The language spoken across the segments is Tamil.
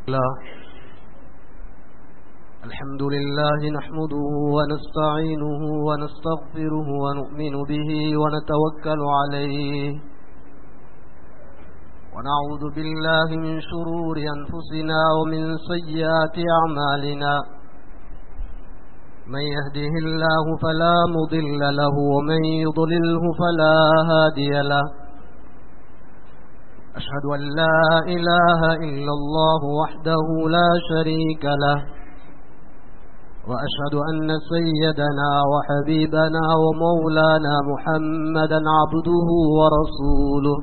الله الحمد لله نحمده ونستعينه ونستغفره ونؤمن به ونتوكل عليه ونعوذ بالله من شرور أنفسنا ومن سيئات أعمالنا من يهده الله فلا مضل له ومن يضلله فلا هادي له أشهد أن لا إله إلا الله وحده لا شريك له وأشهد أن سيدنا وحبيبنا ومولانا محمدا عبده ورسوله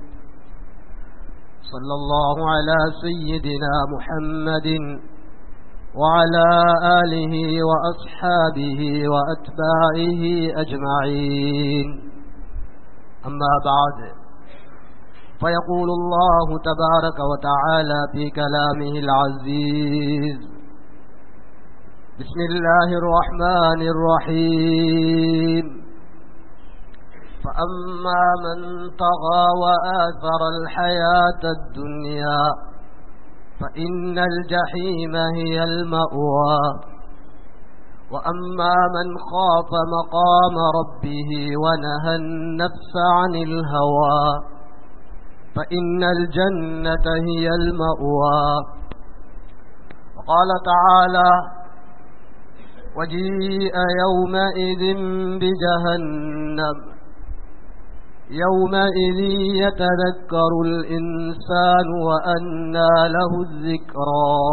صلى الله على سيدنا محمد وعلى آله وأصحابه وأتباعه أجمعين أما بعد فيقول الله تبارك وتعالى في كلامه العزيز بسم الله الرحمن الرحيم فأما من طغى وآثر الحياة الدنيا فإن الجحيم هي المأوى وأما من خاف مقام ربه ونهى النفس عن الهوى فإن الجنة هي المأوى وقال تعالى وجيء يومئذ بجهنم يومئذ يتذكر الإنسان وأنى له الذكرى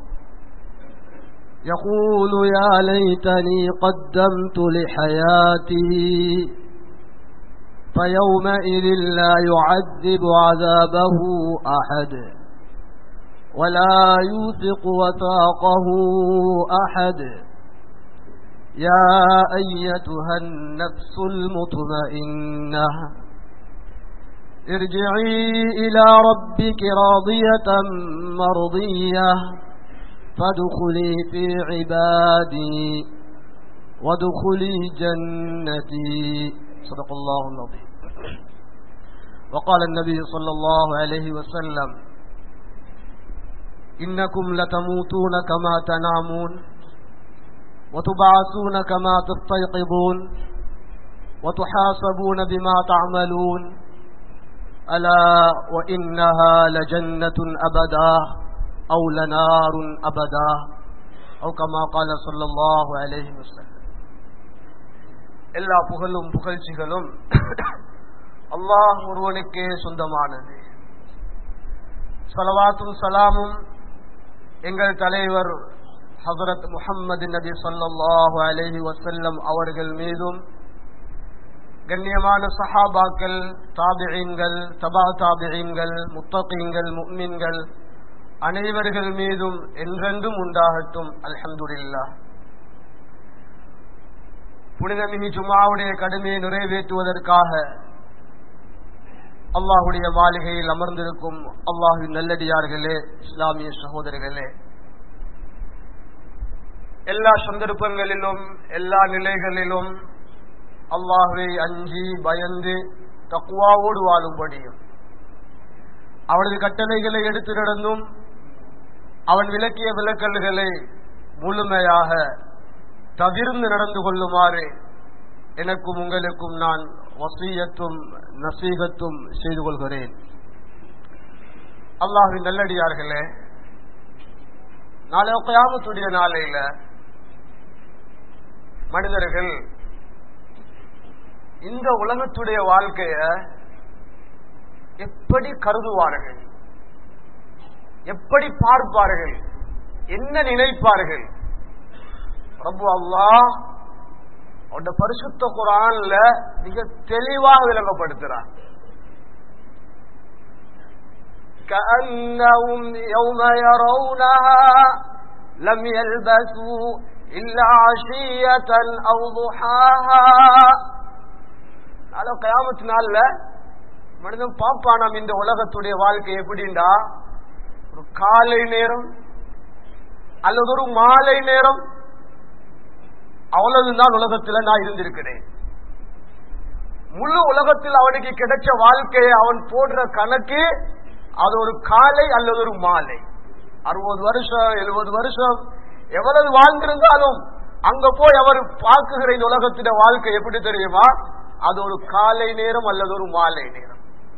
يقول يا ليتني قدمت لحياتي فيومئذ لا يعذب عذابه أحد ولا يوثق وثاقه أحد يا أيتها النفس المطمئنة ارجعي إلى ربك راضية مرضية فادخلي في عبادي وادخلي جنتي صدق الله العظيم وقال النبي صلى الله عليه وسلم إنكم لتموتون كما تنامون وتبعثون كما تستيقظون وتحاسبون بما تعملون ألا وإنها لجنة أبدا أو لنار أبدا أو كما قال صلى الله عليه وسلم எல்லா புகழும் புகழ்ச்சிகளும் அல்லாஹ் ஒருவனுக்கே சொந்தமானது சலவாத்தும் சலாமும் எங்கள் தலைவர் ஹசரத் முகம்மது நபி சொல்லாஹு அலஹி வசல்லம் அவர்கள் மீதும் கண்ணியமான சஹாபாக்கள் தாபியீன்கள் தபா தாபியீன்கள் முத்தகீன்கள் முக்மின்கள் அனைவர்கள் மீதும் என்றென்றும் உண்டாகட்டும் அல்ஹம்துல்லா புனிதமிகு ஜுமாவுடைய கடுமையை நிறைவேற்றுவதற்காக அல்லாஹுடைய மாளிகையில் அமர்ந்திருக்கும் அல்லாஹுவின் நல்லடியார்களே இஸ்லாமிய சகோதரர்களே எல்லா சந்தர்ப்பங்களிலும் எல்லா நிலைகளிலும் அல்லாஹுவை அஞ்சி பயந்து தக்குவாவோடு வாழும்படியும் அவனது கட்டளைகளை எடுத்து நடந்தும் அவன் விளக்கிய விளக்கல்களை முழுமையாக தவிர்ந்து நடந்து கொள்ளுமாறு எனக்கும் உங்களுக்கும் நான் வசீயத்தும் நசீகத்தும் செய்து கொள்கிறேன் அல்லாஹின் நல்லடியார்களே நாளை கயாமத்துடைய நாளையில மனிதர்கள் இந்த உலகத்துடைய வாழ்க்கைய எப்படி கருதுவார்கள் எப்படி பார்ப்பார்கள் என்ன நினைப்பார்கள் ரப்பு அல்லாஹ் அவருடைய பரிசுத்த குரான்ல மிக தெளிவாக விளங்கப்படுத்துறார் كأنهم يوم يرونها لم يلبثوا إلا عشية أو ضحاها நாளை கயாமத்து நாள்ல மனிதன் பார்ப்பானாம் இந்த உலகத்துடைய வாழ்க்கை எப்படின்னா ஒரு காலை நேரம் அல்லது ஒரு மாலை நேரம் அவ்வளவுதான் உலகத்துல நான் இருந்திருக்கிறேன் முழு உலகத்தில் அவனுக்கு கிடைச்ச வாழ்க்கையை அவன் போடுற கணக்கு அது ஒரு காலை அல்லது ஒரு மாலை அறுபது வருஷம் எழுபது வருஷம் எவ்வளவு வாழ்ந்திருந்தாலும் அங்க போய் அவர் பார்க்குகிற இந்த உலகத்தின வாழ்க்கை எப்படி தெரியுமா அது ஒரு காலை நேரம் அல்லது ஒரு மாலை நேரம்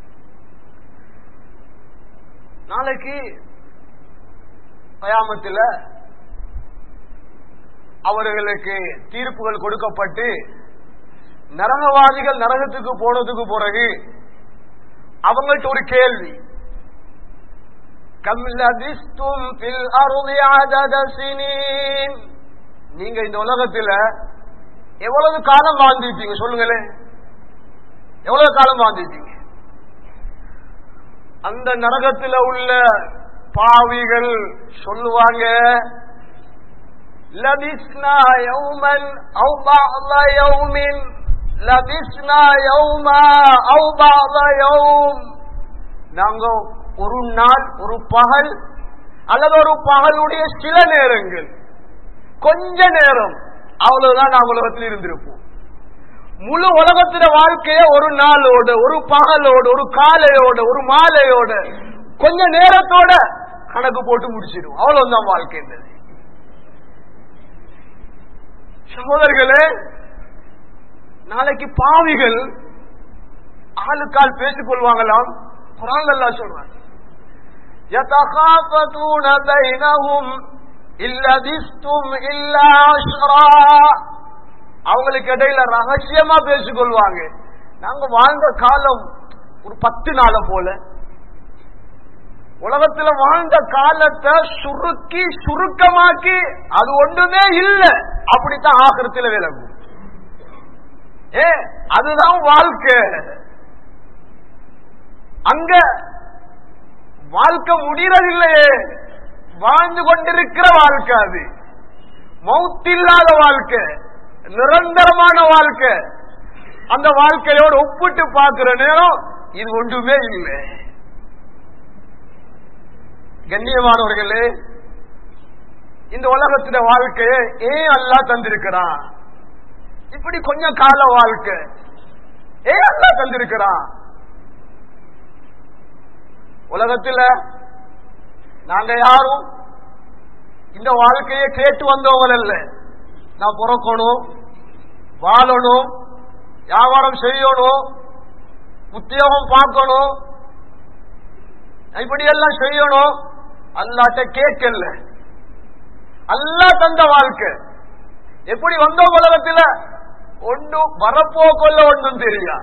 நாளைக்கு கயாமத்தில் அவர்களுக்கு தீர்ப்புகள் கொடுக்கப்பட்டு நரகவாதிகள் நரகத்துக்கு போனதுக்கு பிறகு அவங்கள்ட்ட ஒரு கேள்வி கம் லபிஸ்தும் ஃபில் அர்தி அதத சினீன் நீங்க இந்த உலகத்துல எவ்வளவு காலம் வாழ்ந்துட்டீங்க சொல்லுங்களேன் எவ்வளவு காலம் வாழ்ந்துட்டீங்க அந்த நரகத்துல உள்ள பாவிகள் சொல்லுவாங்க லபிஸ்னா யௌமன் அவு பஅத யௌமின் லபிஸ்னா யௌமா அவு பஅத யௌம் நாங்க ஒரு நாள் ஒரு பகல் அல்லது ஒரு பகலுடைய சில நேரங்கள் கொஞ்ச நேரம் அவ்வளவுதான் நாம் உலகத்தில் இருந்திருப்போம் முழு உலகத்தின வாழ்க்கைய ஒரு நாளோட ஒரு பகலோட ஒரு காலையோட ஒரு மாலையோட கொஞ்ச நேரத்தோட கணக்கு போட்டு முடிச்சிடும் அவ்வளவுதான் வாழ்க்கை என்பது சகோதரர்களே நாளைக்கு பாவிகள் ஆளுக்கால் பேசிக் கொள்வாங்களாம் குரான் அல்லா சொல்றாங்க يتخافتون بينهم إلا بستم إلا عشرا அவங்களுக்கு இடையில ரகசியமா பேசிக்கொள்வாங்க நாங்க வாழ்ந்த காலம் ஒரு பத்து நாள போல உலகத்துல வாழ்ந்த காலத்தை சுருக்கி சுருக்கமாக்கி அது ஒன்றுமே இல்லை அப்படித்தான் ஆகிரத்துல விளங்கும் ஏ அதுதான் வாழ்க்கை அங்க வாழ்க்கை முடியறதில்லையே வாழ்ந்து கொண்டிருக்கிற வாழ்க்கை அது மௌத்தில்லாத வாழ்க்கை நிரந்தரமான வாழ்க்கை அந்த வாழ்க்கையோடு ஒப்பிட்டு பார்க்கிற நேரம் இது ஒன்றுமே இல்லை கண்ணியமானவர்களே இந்த உலகத்தின வாழ்க்கையை ஏன் அல்லா தந்திருக்கிறான் இப்படி கொஞ்சம் கால வாழ்க்கை ஏன் அல்லா தந்திருக்கிறான் உலகத்துல நாங்க யாரும் இந்த வாழ்க்கையை கேட்டு வந்தவங்க அல்ல நான் பிறக்கணும் வாழணும் வியாபாரம் செய்யணும் உத்தியோகம் பார்க்கணும் இப்படி எல்லாம் செய்யணும் அல்லாட்ட கேட்கல அல்லா தந்த வாழ்க்கை எப்படி வந்தோம் உலகத்துல ஒன்றும் வரப்போக்கொள்ள ஒன்றும் தெரியா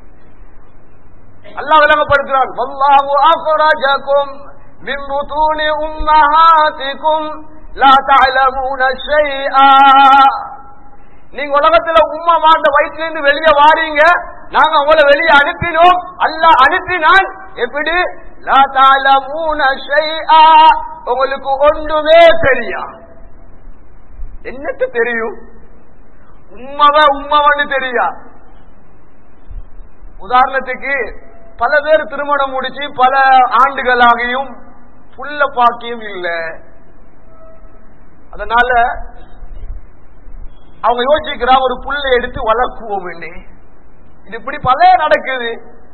அல்லா விளங்கப்படுத்துறான் வல்லாஹு அஃரஜகும் மின் புதூனி உம்மஹாத்திக்கும் லா தஅலமூன ஷைஆ நீங்க உலகத்துல உம்மா மாண்ட வயிற்றுல இருந்து வெளியே வாரீங்க நாங்க உங்களை வெளியே அனுப்பினோம் அல்லாஹ் அனுப்பினான் எப்படி லா தஅலமூன ஷைஆ உங்களுக்கு ஒன்றுமே தெரியா என்னத்து தெரியும் உம்மவ உம்மவன்னு தெரியா உதாரணத்துக்கு பல பேர் திருமணம் முடிச்சு பல ஆண்டுகளாகியும் புள்ள பாக்கியம் இல்லை அதனால அவங்க யோசிக்கிறா ஒரு புல்லை எடுத்து வளர்க்குவோம் இது இப்படி பல நடக்குது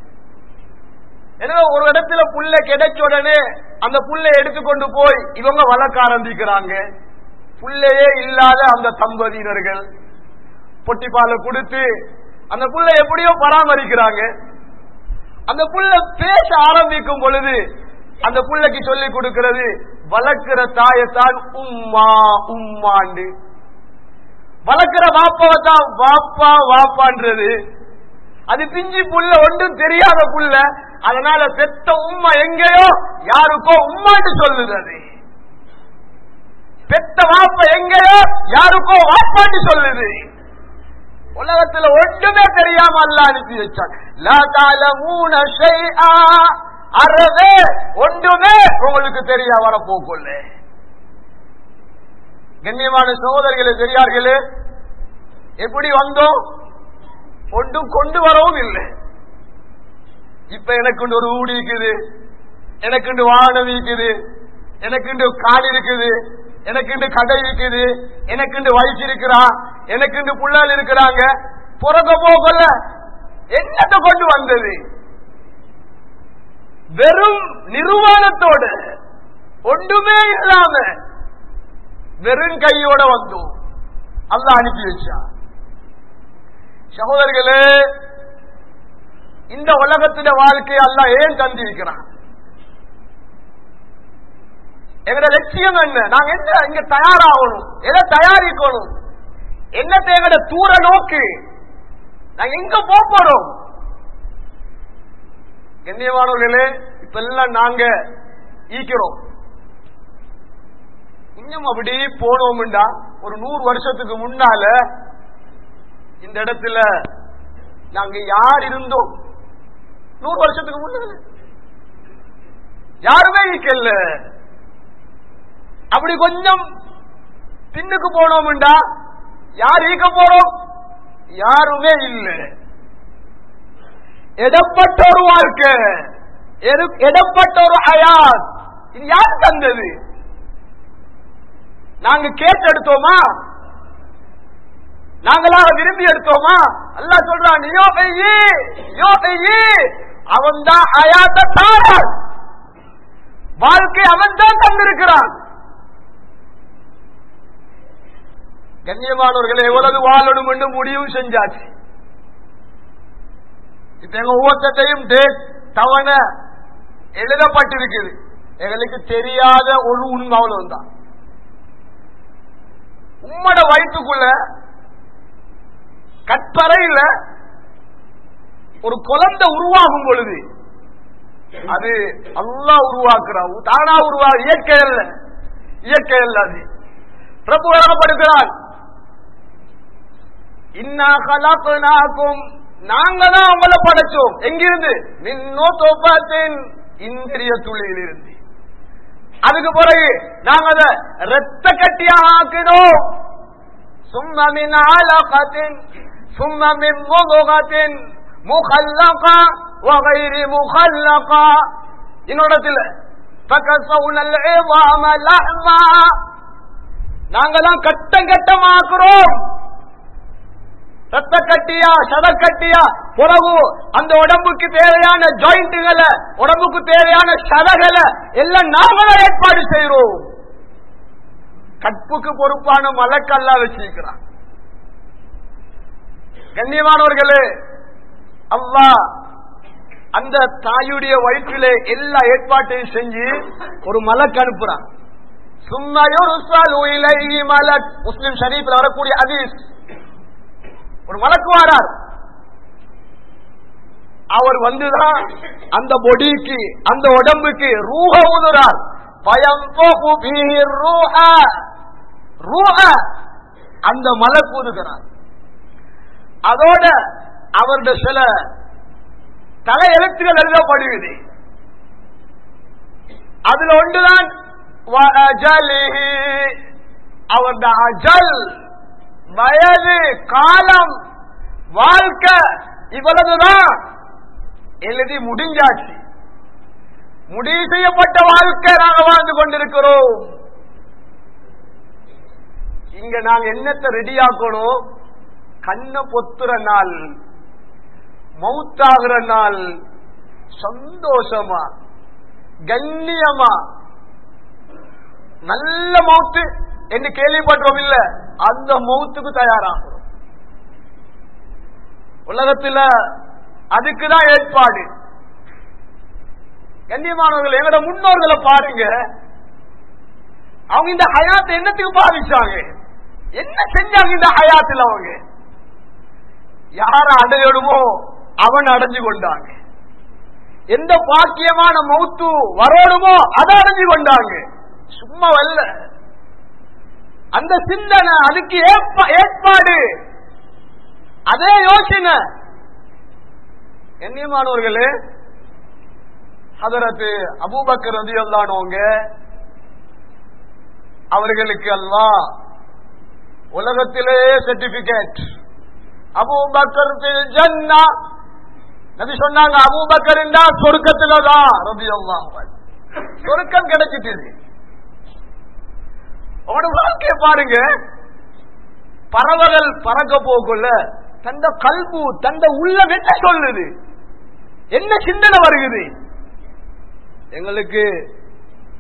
எனவே ஒரு இடத்துல புல்ல கிடைச்ச உடனே அந்த புல்லை எடுத்துக்கொண்டு போய் இவங்க வளர்க்க ஆரம்பிக்கிறாங்க புள்ளையே இல்லாத அந்த தம்பதியினர்கள் பொட்டிப்பாலை கொடுத்து அந்த புள்ள எப்படியோ பராமரிக்கிறாங்க அந்த புள்ள பேச ஆரம்பிக்கும் பொழுது அந்த புள்ளைக்கு சொல்லி கொடுக்கிறது வளர்க்கிற தாயத்தான் உம்மா உம்மாண்டு வளர்க்கிற வாப்பாவை தான் வாப்பா வாப்பான்றது அது பிஞ்சி புள்ள ஒன்றும் தெரியாத புள்ள அதனால பெத்த உம்மா எங்கேயோ யாருக்கோ உம்மான்னு சொல்லுது அது பெத்த வாப்பா எங்கேயோ யாருக்கோ வாப்பான்னு சொல்லுது உலகத்துல ஒன்றுமே தெரியாம அல்ல அனுப்பி வச்சான் அறவே ஒன்றுமே உங்களுக்கு தெரிய வரப்போக்குள்ள கண்ணியமான சகோதரிகளே பெரியார்களே எப்படி வந்தோம் ஒன்றும் கொண்டு வரவும் இல்லை இப்ப எனக்கு ஒரு ஊடி இருக்குது எனக்கு வாகனம் இருக்குது எனக்கு கால் இருக்குது எனக்கு கடை இருக்குது எனக்கு வயசு இருக்கிறா எனக்கு புள்ளால் இருக்கிறாங்க பிறக்க போகல என்னத்தை கொண்டு வந்தது வெறும் நிர்வாணத்தோடு ஒன்றுமே இல்லாம வெறும் கையோட வந்தோம் அல்ல அனுப்பி வச்சா சகோதரர்களே இந்த உலகத்தில வாழ்க்கையை அல்ல ஏன் தந்திருக்கிறான் எங்கட லட்சியம் என்ன நாங்க என்ன இங்க தயாராகணும் எதை தயாரிக்கணும் என்னத்தை எங்கட தூர நோக்கு நாங்க எங்க போக போறோம் கண்ணியமானவர்களே இப்ப எல்லாம் நாங்க ஈக்கிறோம் இன்னும் அப்படி போனோம்டா ஒரு நூறு வருஷத்துக்கு முன்னால இந்த இடத்துல நாங்க யார் இருந்தோம் நூறு வருஷத்துக்கு முன்னால யாருமே ஈக்கல்ல அப்படி கொஞ்சம் பின்னுக்கு போனோம்டா யார் ஈக்க போறோம் யாருமே இல்லை இடப்பட்ட ஒரு வாழ்க்கை எடு- இடப்பட்ட ஒரு ஹயாத் இது யார் தந்தது நாங்க கேட்டு எடுத்தோமா நாங்களாக விரும்பி எடுத்தோமா அல்லாஹ் சொல்றான் யோ ஐயே யோ ஐயே அவன் தான் ஹயாத்த தாரன் வாழ்க்கை அவன் தான் தந்திருக்கிறான் கண்ணியமானவர்களை எவ்வளவு வாழணும் என்று முடிவு செஞ்சாச்சு இப்ப எங்க ஒவ்வொருத்தையும் டேட் தவண எழுதப்பட்டிருக்குது எங்களுக்கு தெரியாத ஒரு உண்மை அவ்வளவுதான் உம்மட வயிற்றுக்குள்ள கற்பறையில ஒரு குழந்தை உருவாகும் பொழுது அது அல்லாஹ் உருவாக்குறான் தானா உருவா இயற்கை அல்ல இயற்கை அல்ல அது பிரபு வழங்கப்படுகிறான் இன்னா கலாக்குனாக்கும் நாங்க தான் உங்களை படைச்சோம் எங்கிருந்து மின்னோ தோப்பாத்தின் இந்திரிய துளியில் இருந்து அதுக்கு பிறகு நாங்க அதை ரத்த கட்டியாக ஆக்கினோம் சும்மா மின் ஆலகத்தின் சும்மா மின் முகத்தின் முகல்லகா وغير مخلقا இன்னொடத்தில் فكسونا العظام لحما நாங்கெல்லாம் கட்டம் கட்டமாக்குறோம் ரத்த கட்டியா சத கட்டியா பிறகு அந்த உடம்புக்கு தேவையான ஜாயிண்ட்டுகளை உடம்புக்கு தேவையான சதகளை எல்லாம் நாங்களே ஏற்பாடு செய்யறோம் கற்புக்கு பொறுப்பான மலக்கல்லா வச்சிருக்கிறான் கண்ணியமானவர்களே அல்லாஹ் அந்த தாயுடைய வயிற்றிலே எல்லா ஏற்பாட்டையும் செஞ்சு ஒரு மலக்கு அனுப்புறான் மலக் முஸ்லிம் ஷரீஃபில் வரக்கூடிய அதீஸ் ஒரு மலக்கு வாரார் அவர் வந்துதான் அந்த பொடிக்கு அந்த உடம்புக்கு ரூஹ ஊதுறார் பயம் ரூஹ ரூஹ அந்த மலக்கு ஊதுகிறார் அதோட அவருடைய சில தலை எழுத்துகள் எழுதப்படுகிறது அதுல ஒன்றுதான் அவருடைய அஜல் வயது காலம் வாழ்க்கை இவ்வளவுதான் எழுதி முடிஞ்சாச்சு முடிவு செய்யப்பட்ட வாழ்க்கை நாங்க வாழ்ந்து கொண்டிருக்கிறோம் இங்க நாங்க என்னத்தை ரெடியாக்கணும் கண்ண பொத்துற நாள் மவுத்தாகிற நாள் சந்தோஷமா கண்ணியமா நல்ல மவுத்து என்று கேள்விப்பட்டோம் இல்ல அந்த மவுத்துக்கு தயாராகிறோம் உலகத்துல அதுக்குதான் ஏற்பாடு கண்ணியமானவர்கள் எங்களோட முன்னோர்களை பாருங்க அவங்க இந்த ஹயாத்தை என்னத்துக்கு பாவிச்சாங்க என்ன செஞ்சாங்க இந்த ஹயாத்தில் அவங்க யார அடையணுமோ அவன் அடைஞ்சு கொண்டாங்க எந்த பாக்கியமான மௌத்து வரணுமோ அதை அடைஞ்சு கொண்டாங்க சும்மா வரல அந்த சிந்தனை அதுக்கு ஏற்ப- ஏற்பாடு அதே யோசனை கண்ணியமானவர்களே ஹதரத்து அபூபக்கர் ரதியல்லானவங்க அவர்களுக்கு அல்லாஹ் உலகத்திலே சர்டிபிகேட் அபூபக்கர் ஃபில் ஜன்னா நபி சொன்னாங்க அபூபக்கர் என்றா சொர்க்கத்துல தான் ரதியல்லாஹு அன்ஹு. சொர்க்கம் கிடைச்சிட்டு உங்களோட வாழ்க்கைய பாருங்க பறவைகள் பறக்க போக்குள்ள தந்த கல்பு தந்த உள்ளம் என்ன சொல்லுது என்ன சிந்தனை வருகுது எங்களுக்கு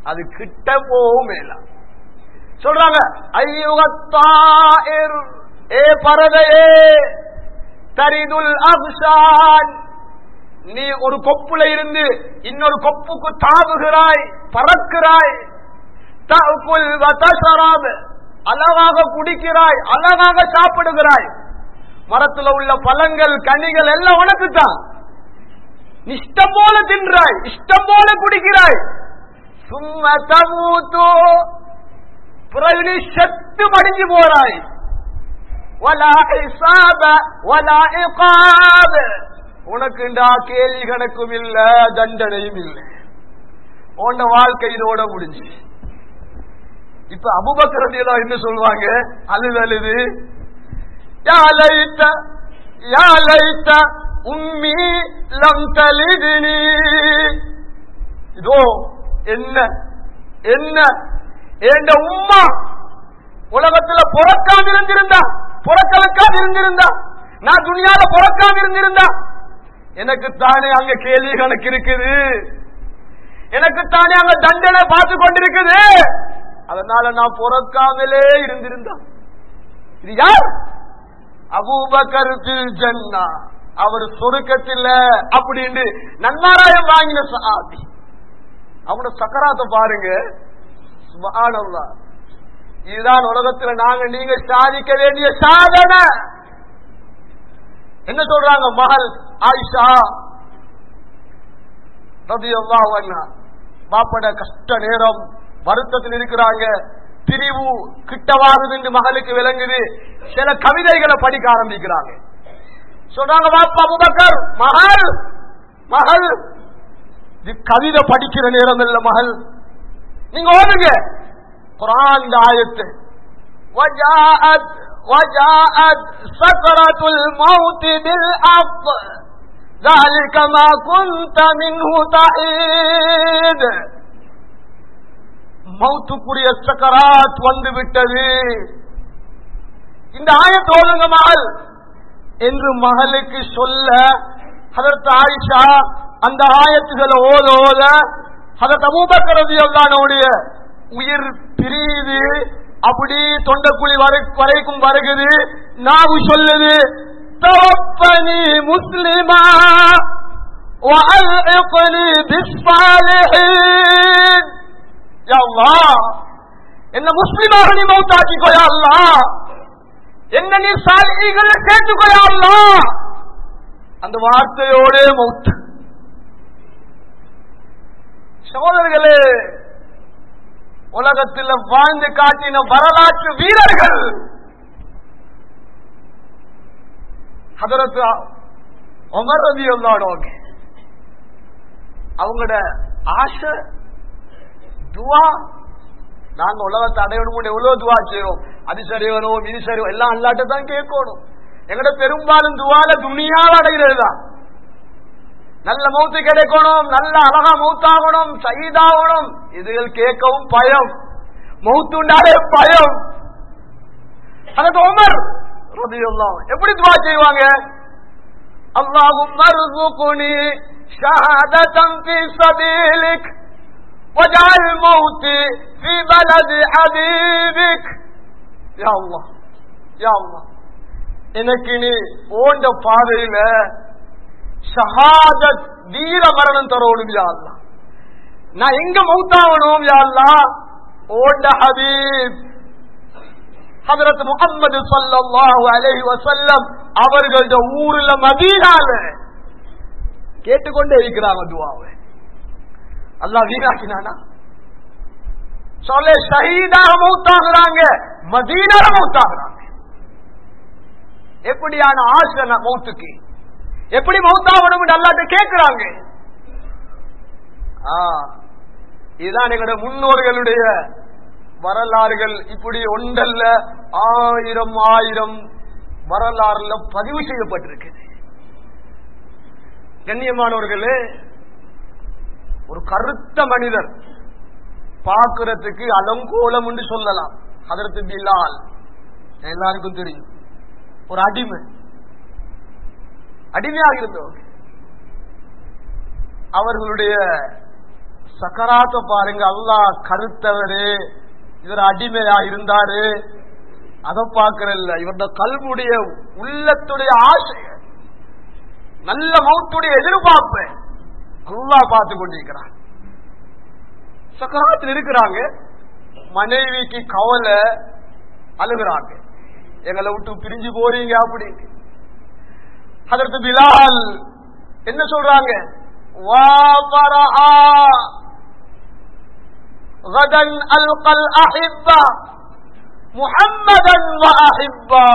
அது கிட்ட போவும் மேல சொல்றாங்க ஐயுகத்தாயிர் ஏ பறவையே தரிதுல் அப்சான் நீ ஒரு கொப்புல இருந்து இன்னொரு கொப்புக்கு தாவுகிறாய் பறக்கிறாய் தஅகுல் வ தஷரப். அழகாக குடிக்கிறாய் அழகாக சாப்பிடுகிறாய் மரத்துல உள்ள பழங்கள் கனிகள் எல்லாம் உனக்கு தான் இஷ்டம் போல தின்றாய் இஷ்டம் போல குடிக்கிறாய் சும்மா தமூத்தோ பிறகு நீ செத்து மடிஞ்சு போறாய் வலா ஹிசாப வலா இகாப உனக்கு இண்டா கேள்வி கணக்கும் இல்ல தண்டனையும் இல்லை உன்ன வாழ்க்கை இதோட முடிஞ்சு இப்ப அபுபக்கரதியெல்லாம் என்ன சொல்லுவாங்க அழுது அழுது யா லைத்த யா லைத்த உம்மி லம் தலிதினி இதோ என்ன என்ன என்ற உம்மா உலகத்துல புறக்காம இருந்திருந்தா புறக்கலக்காம இருந்திருந்தா நான் துணியால புறக்காம இருந்திருந்தா எனக்கு தானே அங்க கேள்வி கணக்கு இருக்குது எனக்கு தானே அங்க தண்டனை பார்த்து கொண்டிருக்குது அதனால நான் புறக்காமலே இருந்திருந்தா இது யார் அபூபக்கர் ஃபில் ஜன்னா அவர் சொருக்கத்தில் அப்படின்னு நன்மாராயம் வாங்கின சஹாபி அவனோட சக்கராத்தை பாருங்க சுப்ஹானல்லாஹ் இதுதான் உலகத்துல நாங்க நீங்க சாதிக்க வேண்டிய சாதனை என்ன சொல்றாங்க மகள் ஆயிஷா ரலியல்லாஹு அன்ஹா பாப்பட கஷ்ட நேரம் வருத்தத்தில் இருக்கிறாங்க பிரிவு கிட்டவாகுது என்று மகளுக்கு விளங்குது சில கவிதைகளை படிக்க ஆரம்பிக்கிறாங்க சொல்றாங்க பாப்பா அபுபக்கர் மகள் மகள் இது கவிதை படிக்கிற நேரம் இல்ல மகள் நீங்க ஓடுங்க குரான் இந்த ஆயத்து وجاءت وجاءت سكرة الموت بالحق ذلك ما كنت منه تحيد மௌத்துக்குரிய சக்கராத் வந்து விட்டது இந்த ஆயத்து ஓதுங்க மகள் என்று மகளுக்கு சொல்ல அதற்கு ஆயிஷா அந்த ஆயத்துகளை ஓத ஓத அதற்கு அபூபக்கரதி அல்லானுடைய உயிர் பிரியுது அப்படி தொண்டக்குழி வரை- வரைக்கும் வருகுது நாவு சொல்லுது தவப்பனி முஸ்லிமா وألحقني بالصالحين يا الله என்ன முஸ்லிமாக நீ மௌத்தாக்கிக்கோ யா அல்லாஹ் என்ன நீ சாலிகளை சேர்த்துக்கோ யா அல்லாஹ் அந்த வார்த்தையோட மௌத்து சகோதரர்களே உலகத்தில் வாழ்ந்து காட்டின வரலாற்று வீரர்கள் ஹதரத் உமர் ரதி அல்லாடோங்க அவங்களோட ஆசை துவா நாங்க உலகத்தை அடையணும் எவ்வளவு துவா செய்யறோம் அது சரி வரும் இது சரி வரும், எல்லாம் அல்லாட்ட தான் கேட்கணும் எங்கட பெரும்பாலும் துவால துணியால அடைகிறது தான் நல்ல மௌத்து கிடைக்கணும் நல்ல அழகா மௌத்தாகணும் சகிதாகணும் இதுகள் கேட்கவும் பயம் மௌத்துண்டாலே பயம் அதுக்கு உமர் ரலியல்லாஹு எப்படி துவா செய்வாங்க அல்லாஹும் மர்சுகுனி ஷஹாதத்தம் ஃபீ சபீலிக் وجعل موتي في بلد حبيبك يا الله يا الله எனக்கு நீ ஓண்ட பாதையில ஷஹாதத் வீர மரணம் தரணும் யா அல்லாஹ் நான் எங்க மௌத்தாகணும் யா அல்லாஹ் ஓண்ட ஹபீப் ஹதரத் முகம்மது ஸல்லல்லாஹு அலைஹி வஸல்லம் அவர்களோட ஊர்ல மதீனால கேட்டுக்கொண்டே இருக்கிறாங்க துவாவை அல்லாஹ் வீணாக்கினானா சொல்ல ஷஹீதாக மௌத்தாகிறாங்க மதீனால மௌத்தாகிறாங்க எப்படியான ஆசை ந- மௌத்துக்கு எப்படி மௌத்தாகணும் அல்லாட்ட கேட்கிறாங்க ஆ, இதுதான் எங்களுடைய முன்னோர்களுடைய வரலாறுகள் இப்படி ஒன்றல்ல ஆயிரம் ஆயிரம் வரலாறுல பதிவு செய்யப்பட்டிருக்குது கண்ணியமானவர்களே ஒரு கருத்த மனிதர் பார்க்கிறதுக்கு அலங்கோலம் என்று சொல்லலாம் அதற்கு பிலால் எல்லாருக்கும் தெரியும் ஒரு அடிமை அடிமையாக இருந்தவர் அவர்களுடைய சக்கராத்த பாருங்க அல்லாஹ் கருத்தவரு இவர் அடிமையா இருந்தாரு அதை பார்க்கறல்ல இவருடைய கல்வுடைய உள்ளத்துடைய ஆசை நல்ல மௌத்துடைய எதிர்பார்ப்பு அல்லாஹ் பார்த்து கொண்டிருக்கிறான் சக்கராத்தில் இருக்கிறாங்க மனைவிக்கு கவலை அழுகிறாங்க எங்களை விட்டு பிரிஞ்சு போறீங்க அப்படின்னு அதற்கு பிலால் என்ன சொல்றாங்க வா பரஆ غدا ألقى الأحبة محمدا وأحبا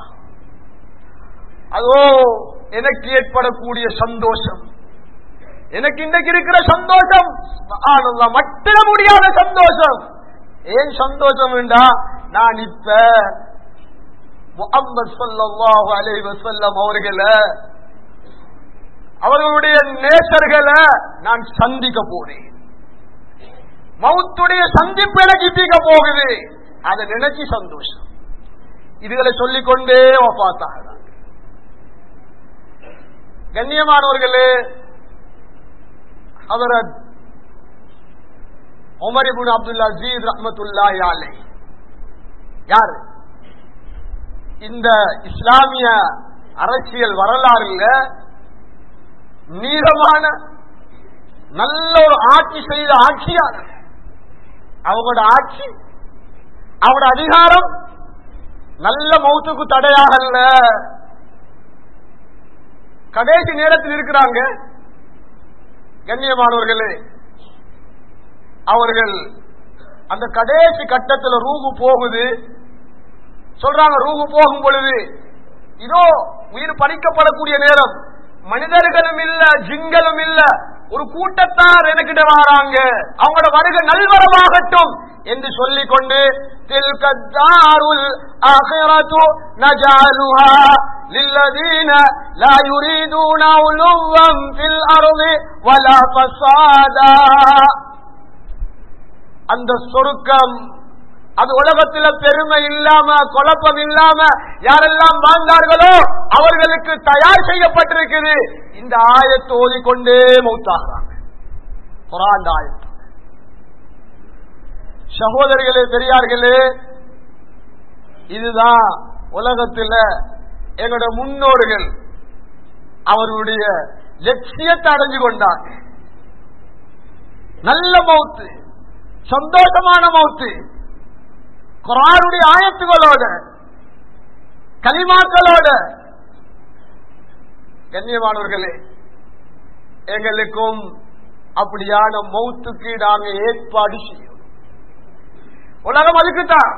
அதோ எனக்கு ஏற்படக்கூடிய சந்தோஷம் எனக்கு இன்றைக்கு இருக்கிற சந்தோஷம் சுப்ஹானல்லாஹ், மட்டிட முடியாத சந்தோஷம் ஏன் சந்தோஷம் வேண்டா நான் இப்ப முகம்மது ஸல்லல்லாஹு அலைஹி வஸல்லம் அவர்களை அவர்களுடைய நேசர்களை நான் சந்திக்க போறேன் மவுத்துடைய சந்திப்பு எனக்கு இப்பீக்க போகுது அதை நினைச்சு சந்தோஷம் இதுகளை சொல்லிக்கொண்டே பார்த்தாங்க கண்ணியமானவர்களே ஹதரத் உமர் இப்னு அப்துல் அசீஸ் ரஹ்மத்துல்லாஹி அலைஹி யார் இந்த இஸ்லாமிய அரசியல் வரலாறுல நீளமான நல்ல ஒரு ஆட்சி செய்த ஆட்சியாளர் அவங்களோட ஆட்சி அவரோட அதிகாரம் நல்ல மௌத்துக்கு தடையாகல கடைசி நேரத்தில் இருக்கிறாங்க கண்ணியமானவர்களே அவர்கள் அந்த கடைசி கட்டத்தில் ரூகு போகுது சொல்றாங்க ரூகு போகும் பொழுது இதோ உயிர் பறிக்கப்படக்கூடிய நேரம் மனிதர்களும் இல்ல ஜிங்களும் இல்ல ஒரு கூட்டத்தார் எனக்கிட்ட வராங்க அவங்களோட வருகை நல்வரமாகட்டும் என்று சொல்லிக் கொண்டு தில்கத்தாருல் ஆகிரத்து நஜாலுஹா للذين لا يريدون علوا في الأرض ولا فسادا அந்த சொருக்கம் அது உலகத்துல பெருமை இல்லாம குழப்பம் இல்லாம யாரெல்லாம் வாழ்ந்தார்களோ அவர்களுக்கு தயார் செய்யப்பட்டிருக்குது இந்த ஆயத்தை ஓதிக்கொண்டே மௌத்தாகிறாங்க குரான் ஆயத்து சகோதரிகளே பெரியார்களே இதுதான் உலகத்துல எங்களோட முன்னோர்கள் அவர்களுடைய லட்சியத்தை அடைஞ்சு கொண்டாங்க நல்ல மௌத்து சந்தோஷமான மௌத்து குரானுடைய ஆயத்துகளோட கலிமாக்களோட கண்ணியமானவர்களே எங்களுக்கும் அப்படியான மௌத்துக்கு நாங்க ஏற்பாடு செய்யும் உலகம் அதுக்குத்தான்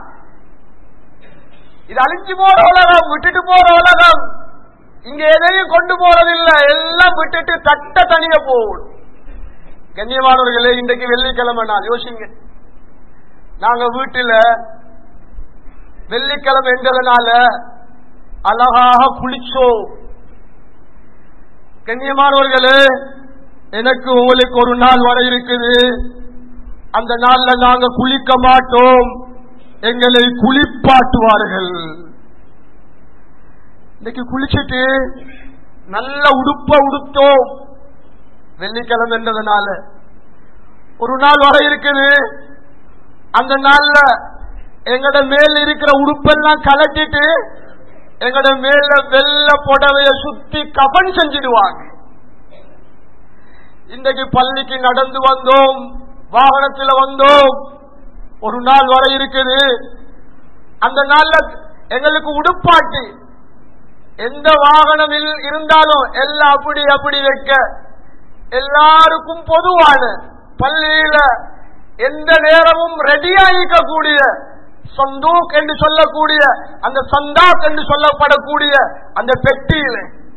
இது அழிஞ்சு போற உலகம் விட்டுட்டு போற உலகம் இங்க எதையும் கொண்டு போறதில்லை எல்லாம் விட்டுட்டு தட்ட தனிய போகும் கண்ணியமானவர்களே இன்றைக்கு வெள்ளிக்கிழமை நான் யோசிங்க நாங்க வீட்டுல வெள்ளிக்கிழமை என்றதுனால அழகாக குளிச்சோம் கண்ணியமானவர்களே எனக்கு உங்களுக்கு ஒரு நாள் வர இருக்குது அந்த நாள்ல நாங்க குளிக்க மாட்டோம் எங்களை குளிப்பாட்டுவார்கள் இன்னைக்கு குளிச்சுட்டு நல்ல உடுப்ப உடுத்தோம் வெள்ளிக்கிழமை என்றதுனால ஒரு நாள் வர இருக்குது அந்த நாள்ல எங்கட மேல இருக்கிற உடுப்பெல்லாம் கலட்டிட்டு எங்கட மேல வெள்ள புடவைய சுத்தி கபன் செஞ்சிடுவாங்க இன்றைக்கு பள்ளிக்கு நடந்து வந்தோம் வாகனத்தில் வந்தோம் ஒரு நாள் வர இருக்குது அந்த நாள்ல எங்களுக்கு உடுப்பாட்டி எந்த வாகனம் இல்- இருந்தாலும் எல்லாம் அப்படி அப்படி வைக்க எல்லாருக்கும் பொதுவான பள்ளியில எந்த நேரமும் ரெடியாகிக்கக்கூடிய சந்தூக் என்று சொல்லக்கூடிய அந்த சந்தாக் என்று சொல்லப்படக்கூடிய அந்த பெட்டியில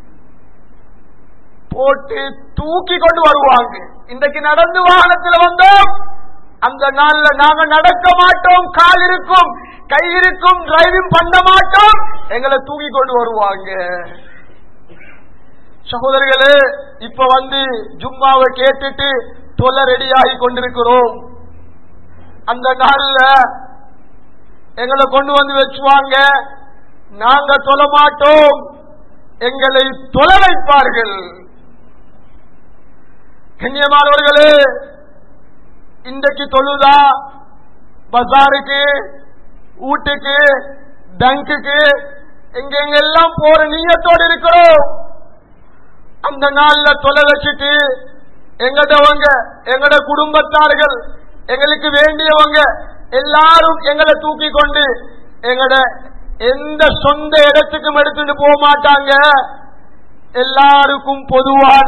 போட்டு தூக்கி கொண்டு வருவாங்க இன்றைக்கு நடந்து வாகனத்தில் வந்தோம் அந்த நாள்ல நாங்க நடக்க மாட்டோம் கால் இருக்கும் கை இருக்கும் டிரைவிங் பண்ண மாட்டோம் எங்களை தூக்கி கொண்டு வருவாங்க சகோதரர்களே இப்ப வந்து ஜும்மாவை கேட்டுட்டு தொலை ரெடியாகி கொண்டிருக்கிறோம் அந்த நாள்ல எங்களை கொண்டு வந்து வச்சுவாங்க நாங்க தொழ மாட்டோம் எங்களை தொலை வைப்பார்கள் கண்ணியமானவர்களே இன்றைக்கு தொழுதா பஜாருக்கு வீட்டுக்கு பேங்குக்கு எங்க எங்க எல்லாம் போற நீயத்தோடு இருக்கிறோம் அந்த நாள்ல தொலை வச்சுட்டு எங்கடவங்க எங்கட குடும்பத்தார்கள் எங்களுக்கு வேண்டியவங்க எல்லாரும் எங்களை தூக்கி கொண்டு எங்கட எந்த சொந்த இடத்துக்கும் எடுத்துட்டு போக மாட்டாங்க எல்லாருக்கும் பொதுவான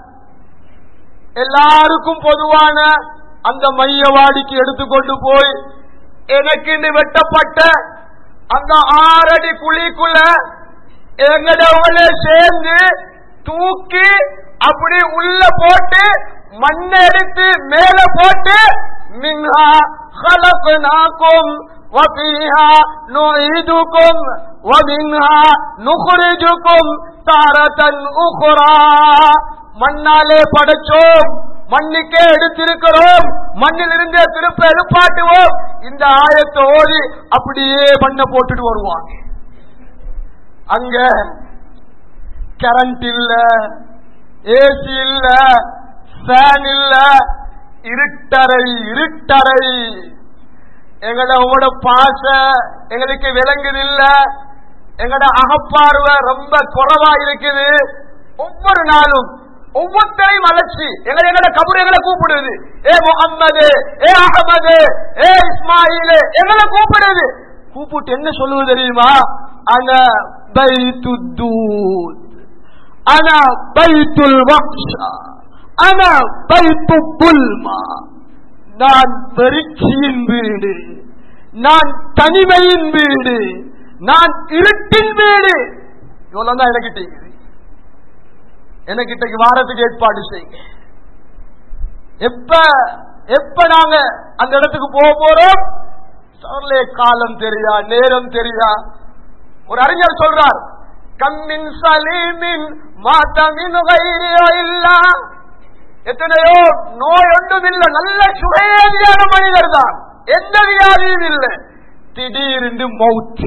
எல்லாருக்கும் பொதுவான அந்த மையவாடிக்கு எடுத்துக்கொண்டு போய் எனக்கு வெட்டப்பட்ட அந்த ஆறடி குழிக்குள்ள எங்கடவங்களே சேர்ந்து தூக்கி அப்படி உள்ள போட்டு மண்ணை எடுத்து மேல போட்டு மின்ஹா خلقناكم وفيها نعيدكم ومنها نخرجكم تارة أخرى மண்ணாலே படைச்சோம் மண்ணுக்கே எடுத்திருக்கிறோம் மண்ணில் இருந்தே திருப்ப எழுப்பாட்டுவோம் இந்த ஆயத்தை ஓடி அப்படியே மண்ணை போட்டுட்டு வருவாங்க அங்க கரண்ட் இல்ல ஏசி இல்ல ஃபேன் இல்ல இருட்டறை இருட்டறை எங்கட உங்களோட பாச எங்களுக்கு விளங்குது இல்ல எங்கட அகப்பார்வை ரொம்ப குறைவா இருக்குது ஒவ்வொரு நாளும் ஒவ்வொருத்தரையும் அழைச்சி எங்களை எங்கட கபூர் எங்களை கூப்பிடுது ஏ முகம்மது ஏ அகமது ஏ இஸ்மாயிலு எங்களை கூப்பிடுது கூப்பிட்டு என்ன சொல்லுவது தெரியுமா அன பைத்து தூத் அன பைத்துல் வக்ஷா அன பைத்து புல்மா நான் வெறிச்சியின் வீடு நான் தனிமையின் வீடு நான் இருட்டின் வீடு இவ்வளவு தான் எனக்கிட்ட எனக்கு இன்றைக்கு வாரத்துக்கு ஏற்பாடு செய்யுங்க எப்ப எப்ப நாங்க அந்த இடத்துக்கு போக போறோம் சொல்லே காலம் தெரியா நேரம் தெரியா ஒரு அறிஞர் சொல்றார் கம்மின் சலீமின் மாத்தமின் இல்லா எத்தனையோ நோய் ஒன்றும் இல்லை நல்ல சுகேதியான மனிதர் தான் எந்த வியாதியும் இல்லை திடீரென்று மவுத்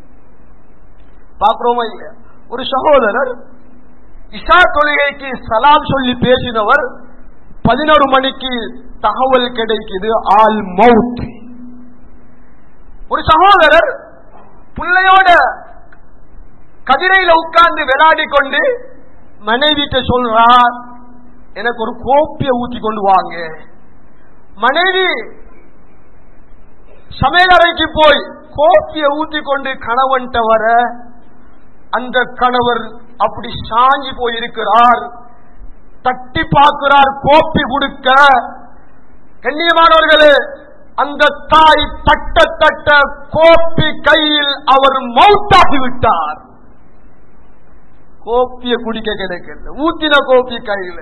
பாக்குறோமா இல்லையா ஒரு சகோதரர் இஷா தொழுகைக்கு சலாம் சொல்லி பேசினவர் பதினோரு மணிக்கு தகவல் கிடைக்குது ஆல் மவுத் ஒரு சகோதரர் பிள்ளையோட கதிரையில உட்கார்ந்து விளையாடி கொண்டு மனைவிட்ட சொல்றார் எனக்கு ஒரு கோப்பிய ஊத்தி கொண்டு வாங்க மனைவி சமையலறைக்கு போய் கோப்பிய ஊத்தி கொண்டு கணவன்ட்ட வர அந்த கணவர் அப்படி சாஞ்சி போயிருக்கிறார் தட்டி பார்க்கிறார் கோப்பி கொடுக்க கண்ணியமானவர்களே அந்த தாய் தட்ட தட்ட கோப்பி கையில் அவர் மௌத்தாகி விட்டார் கோப்பிய குடிக்க கிடைக்கல ஊத்தின கோப்பி கையில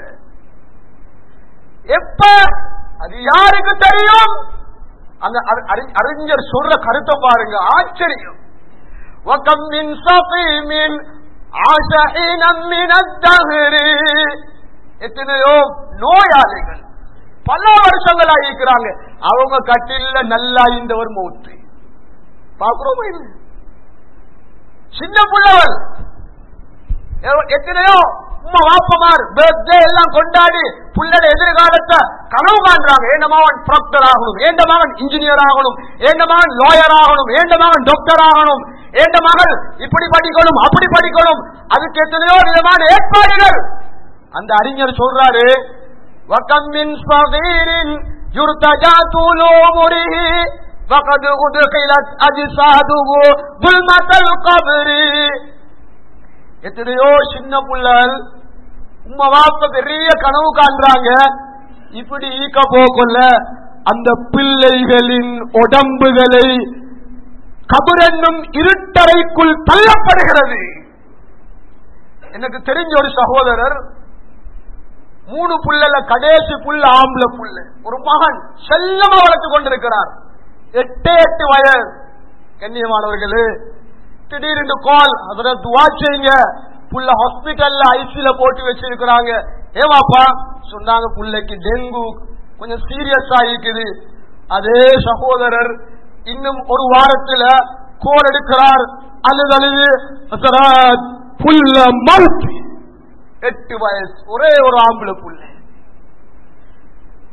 எப்ப அது யாருக்கு தெரியும் அந்த அறி- அறிஞர் சொல்ற கருத்தை பாருங்க ஆச்சரியம் وكم من سقيم عاش حينا من الدهر எத்தனையோ நோயாளிகள் பல வருஷங்களா இருக்கிறாங்க அவங்க கட்டில நல்லா இருந்தவர் மௌத்து பாக்குறோமா இல்ல சின்ன பிள்ளவர் எவ- எத்தனையோ உம்மா வாப்பமார் பர்த்டே எல்லாம் கொண்டாடி புள்ளட எதிர்காலத்தை கனவு காண்றாங்க ஏண்ட மகன் ப்ராக்டர் ஆகணும் ஏண்ட மகன் இன்ஜினியர் ஆகணும் ஏண்ட மகன் லாயர் ஆகணும் ஏண்ட மகன் டாக்டர் ஆகணும் ஏண்ட மகள் இப்படி படிக்கணும் அப்படி படிக்கணும் அதுக்கு எத்தனையோ விதமான ஏற்பாடுகள் அந்த அறிஞர் சொல்றாரு وَكَمْ مِنْ صَغِيرٍ يُرْتَجَى طُولُ عُمُرِهِ وَقَدْ أُدْخِلَتْ أَجْسَادُهُ ظُلْمَةَ الْقَبْرِ எத்தனையோ சின்ன புள்ளல் உம்மா வாப்ப பெரிய கனவு காண்றாங்க இப்படி ஈக்க போக்குள்ள அந்த பிள்ளைகளின் உடம்புகளை கபரென்னும் இருட்டறைக்குள் தள்ளப்படுகிறது எனக்கு தெரிஞ்ச ஒரு சகோதரர் மூணு புள்ளல கடைசி புள்ள ஆம்பளை புள்ள ஒரு மகன் செல்லமா வளர்த்து கொண்டிருக்கிறார் எட்டு எட்டு வயது கண்ணியமானவர்களே திடீர்னு கால் அதோட துவா செய்யுங்க புள்ள ஹாஸ்பிட்டல்ல ஐசில போட்டு வச்சிருக்கிறாங்க ஏவாப்பா சொன்னாங்க புள்ளைக்கு டெங்கு கொஞ்சம் சீரியஸா இருக்குது அதே சகோதரர் இன்னும் ஒரு வாரத்துல கோல் எடுக்கிறார் அழுது அழுது ஹசரத், புள்ள மவுத் எட்டு வயசு ஒரே ஒரு ஆம்பளை புள்ள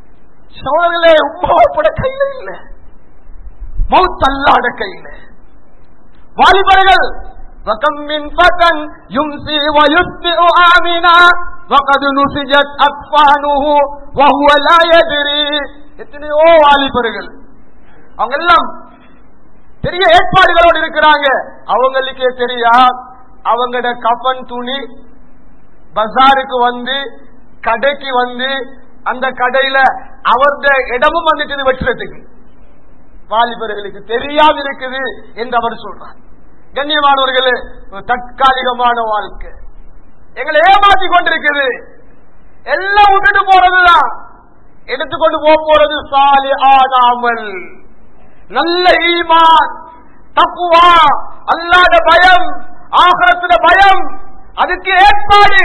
சோழர்களே உமாவோட கையில இல்ல மவுத் அல்லாட கையில வாலிபர்கள் وكم من فتى يمسي ويسبئ آمنا وقد نسجت أكفانه وهو لا يدري எத்தனையோ வாலிபர்கள் அவங்க எல்லாம் பெரிய ஏற்பாடுகளோடு இருக்கிறாங்க அவங்களுக்கே தெரியா அவங்களோட கஃன் துணி பஜாருக்கு வந்து கடைக்கு வந்து அந்த கடையில அவருடைய இடமும் வந்துட்டு வெட்டுறதுக்கு வாலிபர்களுக்கு தெரியாது இருக்குது என்று அவர் சொல்றார் கண்ணியமானவர்களே ஒரு தற்காலிகமான வாழ்க்கை எங்களை ஏமாத்தி கொண்டிருக்குது எல்லாம் விட்டுட்டு போறதுதான் எடுத்துக்கொண்டு போக போறது சாலி ஆடாமல் நல்ல ஈமான் தப்புவா அல்லாத பயம் ஆகரத்துல பயம் அதுக்கு ஏற்பாடு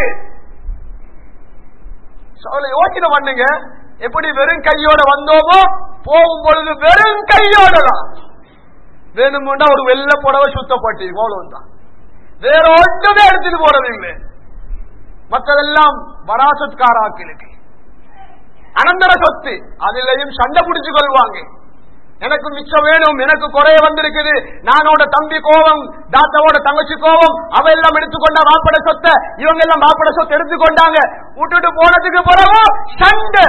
சோழ யோசனை பண்ணுங்க எப்படி வெறும் கையோட வந்தோமோ போகும் பொழுது வெறும் கையோட தான் வேணும்னா ஒரு வெள்ள புடவை சுத்தப்பட்டு அவ்வளவுதான் வேற ஒன்றுமே எடுத்துட்டு போறது இல்லை மற்றதெல்லாம் வராசத்காராக்களுக்கு அனந்தர சொத்து அதிலையும் சண்டை பிடிச்சு கொள்வாங்க எனக்கு மிச்சம் வேணும் எனக்கு குறைய வந்திருக்குது நானோட தம்பி கோபம் தாத்தாவோட தங்கச்சி கோபம் அவ எல்லாம் எடுத்துக்கொண்ட மாப்பட சொத்தை இவங்க எல்லாம் மாப்பட சொத்தை எடுத்துக்கொண்டாங்க விட்டுட்டு போனதுக்கு பிறகு சண்டை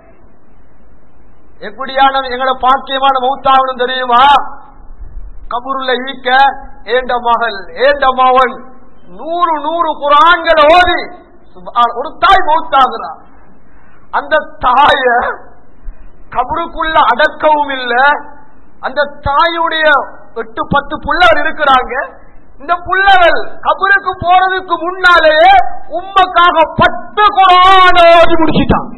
எப்படியான எங்களோட பாக்கியமான மௌத்தாவணும் தெரியுமா கபூருள்ள ஈக்க ஏண்ட மகள் ஏண்ட மகன் நூறு நூறு குரான்களை ஓதி சுப்ஹான், ஒரு தாய் மௌத்தாகிறான் அந்த தாய கபருக்குள்ள அடக்கவும் இல்ல அந்த தாயுடைய எட்டு பத்து புள்ளவர் இருக்கிறாங்க இந்த புள்ளவர் கபருக்கு போறதுக்கு முன்னாலேயே உம்மக்காக பத்து குரான ஓதி முடிச்சிட்டாங்க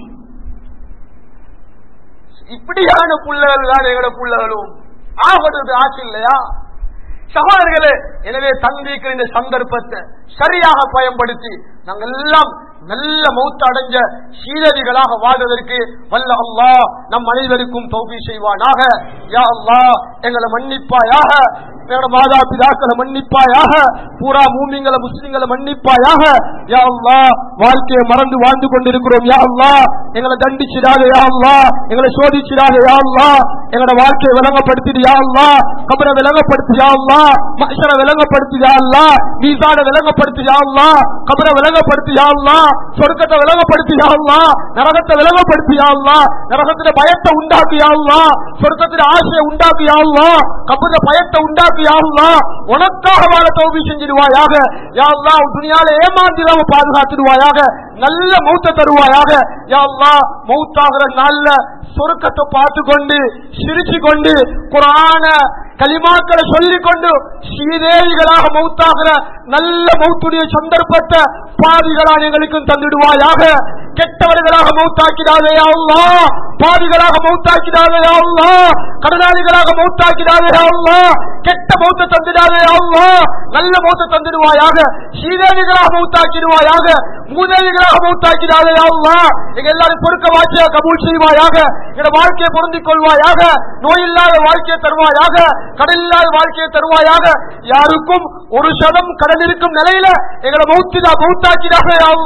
இப்படியான புள்ளகள் தான் எங்களோட புள்ளகளும் ஆகிறது ஆசை இல்லையா சகோதரர்களே எனவே தந்திக்கிற இந்த சந்தர்ப்பத்தை சரியாக பயன்படுத்தி நாங்கள் எல்லாம் நல்ல மௌத்த அடைஞ்ச சீரதிகளாக வாழ்வதற்கு வல்ல அல்லாஹ் நம் அனைவருக்கும் தௌபி செய்வானாக யா அல்லாஹ் எங்களை மன்னிப்பாயாக எங்களோட மாதா பிதாக்களை மன்னிப்பாயாக பூரா மூமிங்களை முஸ்லிம்களை மன்னிப்பாயாக யா அல்லாஹ் வாழ்க்கையை மறந்து வாழ்ந்து கொண்டிருக்கிறோம் யா அல்லாஹ் எங்களை தண்டிச்சிடாத யா அல்லாஹ் எங்களை சோதிச்சிடாத யா அல்லாஹ் எங்களோட வாழ்க்கையை விளங்கப்படுத்திடு யா அல்லாஹ் கபரை விளங்கப்படுத்து யா அல்லாஹ் மஹ்ஷரை விளங்கப்படுத்து யா அல்லாஹ் மீசான விளங்கப்படுத்து யா அல்லாஹ் கபரை விளங்கப்படுத்து யா அல்லாஹ் சொர்க்கத்தை விளங்கப்படுத்து யா அல்லாஹ் நரகத்தை விளங்கப்படுத்து யா அல்லாஹ் நரகத்துல பயத்தை உண்டாக்கு யா அல்லாஹ் சொர்க்கத்துல ஆசையை உண்டாக்கு யா அல்லாஹ் கபர பயத்தை உண்டாக்கு யா அல்லாஹ் உனக்காக வாழ தௌபி செஞ்சிடுவாயாக யா அல்லாஹ் துணியால ஏமாந்திராம பாதுகாத்துடுவாயாக நல்ல மௌத்த தருவாயாக யா அல்லாஹ் மௌத்தாகிற நாள்ல சொருக்கத்தை பார்த்து கொண்டு சிரிச்சு கொண்டு குரான கலிமாக்களை சொல்லிக் கொண்டு ஸ்ரீதேவிகளாக மௌத்தாகிற நல்ல மௌத்துடைய சந்தர்ப்பத்தை பாவிகளாக எங்களுக்கும் தந்துடுவாயாக கெட்டவர்களாக மௌத்தாக்கிடாதே அல்லா பாவிகளாக மௌத்தாக்கிடாதே அல்லா கடனாளிகளாக மௌத்தாக்கிடாதே அல்லா கெட்ட மௌத்த தந்துடாதே அல்லா நல்ல மௌத்த தந்துடுவாயாக ஸ்ரீதேவிகளாக மௌத்தாக்கிடுவாயாக மூதேவிகளாக மௌத்தாக்கிடாதே அல்லா எங்க எல்லாரும் பொறுக்க வாட்சியா கபூல் செய்வாயாக எங்க வாழ்க்கையை பொருந்திக் கொள்வாயாக நோய் இல்லாத வாழ்க்கையை தருவாயாக கடல் இல்லாத வாழ்க்கையை தருவாயாக யாருக்கும் ஒரு சதம் கடல் இருக்கும் நிலையில எங்களை மௌத்திதா மௌத்தாக்கிடாக